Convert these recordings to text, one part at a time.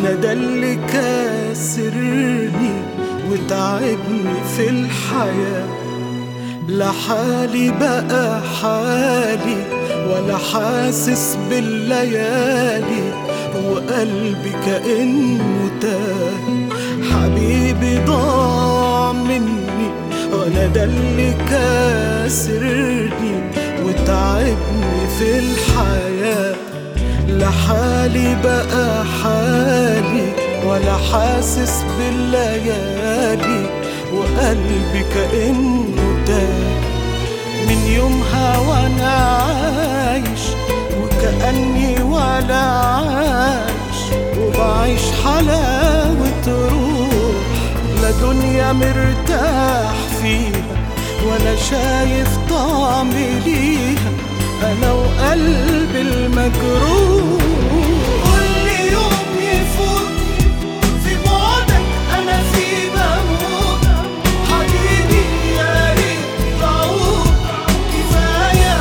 انا ده اللي كاسرني وتعبني في الحياة لا حالي بقى حالي ولا حاسس بالليالي وقلبي كأنه تاه حبيبي ضاع مني وانا ده اللي كاسرني وتعبني في الحياة لا حالي بقى حالي ولا حاسس بالليالي وقلبي كأنه تاه من يومها وانا عايش وكأني ولا عايش وبعيش حلاوة روح لا دنيا مرتاح فيها ولا شايف طعم ليها انا وقلبي المجروح كل يوم يفوت في بعدك انا في بموت حبيبي يا ريت تعود كفايه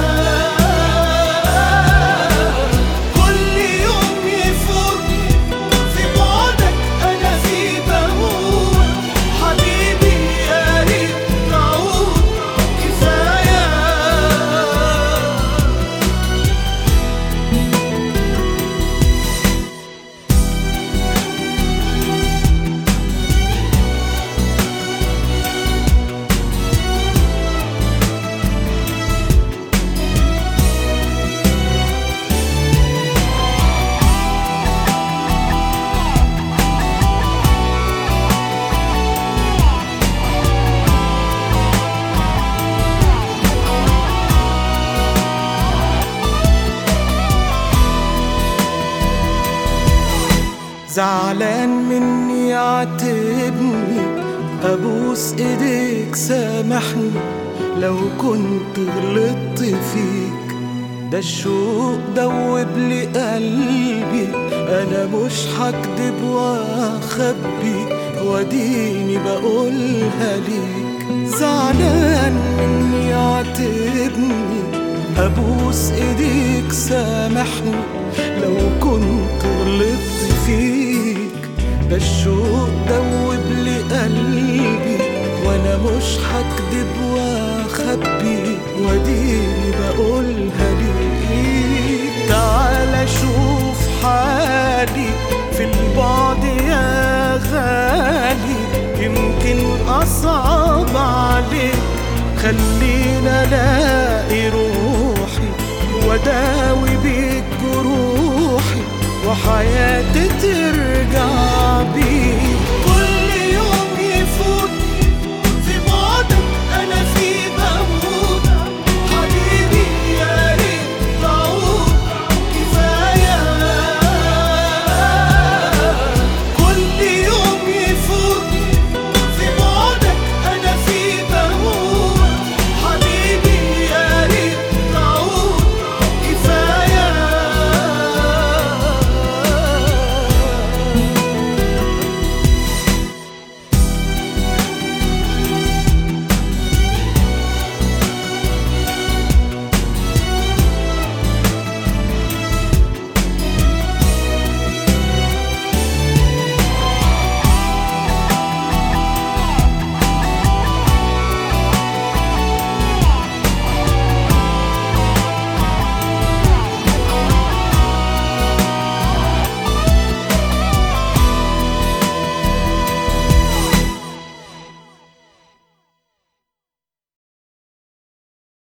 كل يوم يفوت في بعدك انا في بموت حبيبي يا ريت تعود كفايه زعلان مني عاتبني ابوس ايديك سامحني لو كنت غلطت فيك ده الشوق دوب لي قلبي انا مش هكدب واخبي واديني بقولها ليك زعلان مني عاتبني ابوس ايديك سامحني لو كنت غلطت فيك ده الشوق دوب لي قلبي وانا مش هكدب واخبي واديني بقولها ليك تعال شوف حالي في البعد يا غالي يمكن اصعب عليك خلينا الاقي روحي واداوي بيك جروحي وحياتي ترجع بيك